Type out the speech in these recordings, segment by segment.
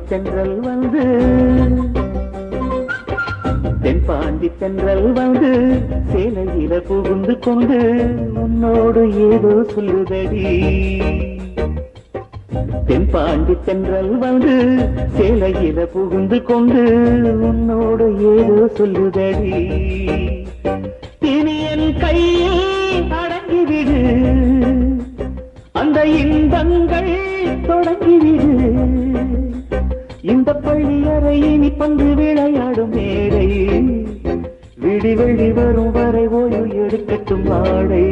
தென்றல் வந்து தென்பாண்டி தென்றல் வந்து சேலையில புகுந்து கொண்டு உன்னோடு ஏதோ சொல்லுதடி தென்பாண்டி தென்றல் வந்து சேலையில புகுந்து கொண்டு உன்னோடு ஏதோ சொல்லுதடி இனி என் கையில் அடங்கிவிடு அந்த இன்பங்கள் தொடங்கிவிடு இந்த பள்ளி அறை இனி பந்து விளையாடும் மேடை விடி வெள்ளி வரும் வரை ஓய்வு எடுக்கட்டும் ஆடை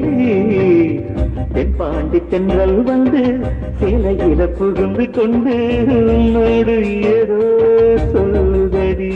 தென்பாண்டி தென்றல் வந்து சேலையில புகுந்து கொண்டு உன்னோடு ஏதோ சொல்லுதடி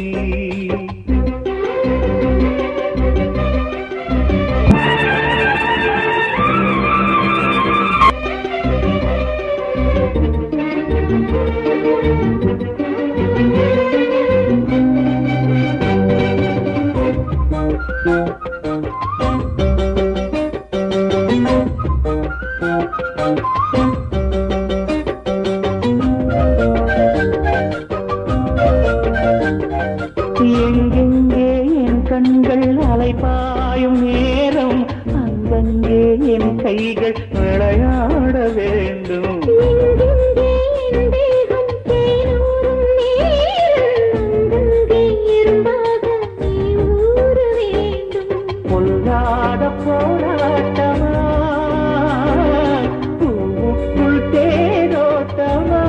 எங்கெங்கே என் கண்கள் அலைபாயும் நேரம் அங்கங்கே என் கைகள் விளையாட வேண்டும் எங்கெங்கே என் தேகம் தேனூரும் நேரம் அங்கங்கே இரும்பாக நீ ஊற வேண்டும் பொல்லாத போராட்டமா பூவுக்குள் தேரோட்டமா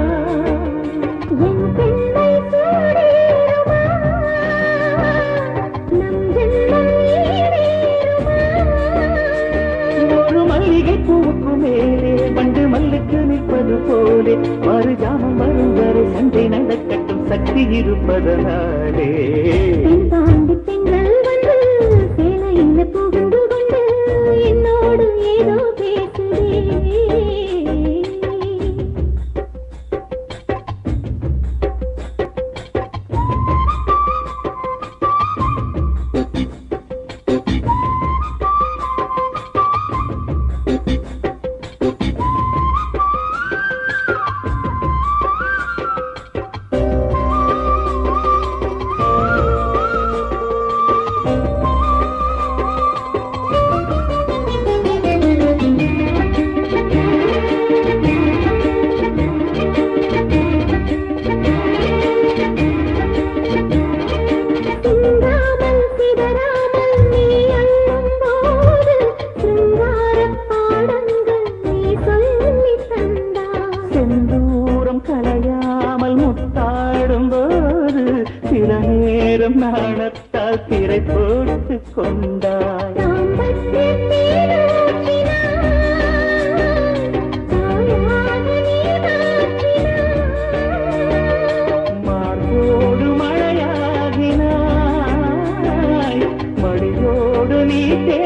என் பெண்மை சூடேறுமா நம் ஜென்மம் ஈடேறுமா ஒரு மல்லிகை பூவுக்கு மேலே பண்டு மல்லுக்கு நிற்பது போலே மறு ஜாமம் வரும் வரை சண்டை நடக்கட்டும் சக்தி இருப்பதனாலே பெண் தாண்டி பெண்கள் வந்து சேலையில புகுந்து கொண்டு என்னோடு ஏதோ பேசுதே சிந்தாமல் சிதறாமல் நீ அள்ளும் போது சிங்காரப் பாடங்கள் நீ சொல்லித் தந்தாய் செந்தூரம் கலையாமல் முத்தாடும் போது சில நேரம் நாணத்தால் திரை போட்டு கொண்டாய் தாம்பத்திய தேனூற்றினாய் தாயாக நீ மாற்றினாய் மார்போடு மழையாகினாய் மடியோடு நீ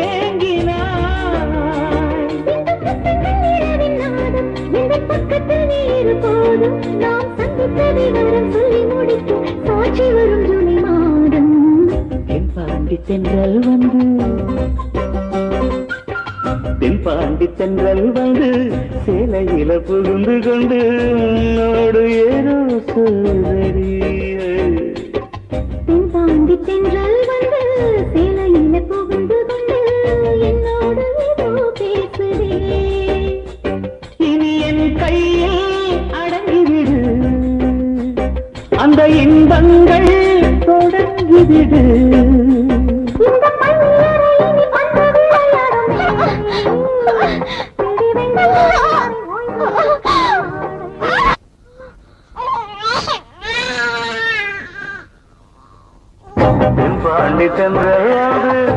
தேங்கினாய் இரவின் நாதம் எங்கள் பக்கத்தில் நீ இருப்போதும் நாம் சந்தித்த விவரம் சொல்லி முடிக்க சாட்சி வரும் ஜூலை மாதம் தென்பாண்டி தென்றல் வந்து தென்பாண்டி தென்றல் வந்து சேலையில புகுந்து கொண்டு உன்னோடு ஏதோ சொல்லுதடி தென் தாண்டி தென்றல் வந்து சேலையில புகுந்து கொண்டு என்னோடு ஏதோ பேசுதே இனி என் கையில் அடங்கிவிடு அந்த இன்பங்கள் தொடங்கிவிடு இந்த பள்ளியறை இனி பந்து விளையாடும் தென்பாண்டி தென்றல் வந்து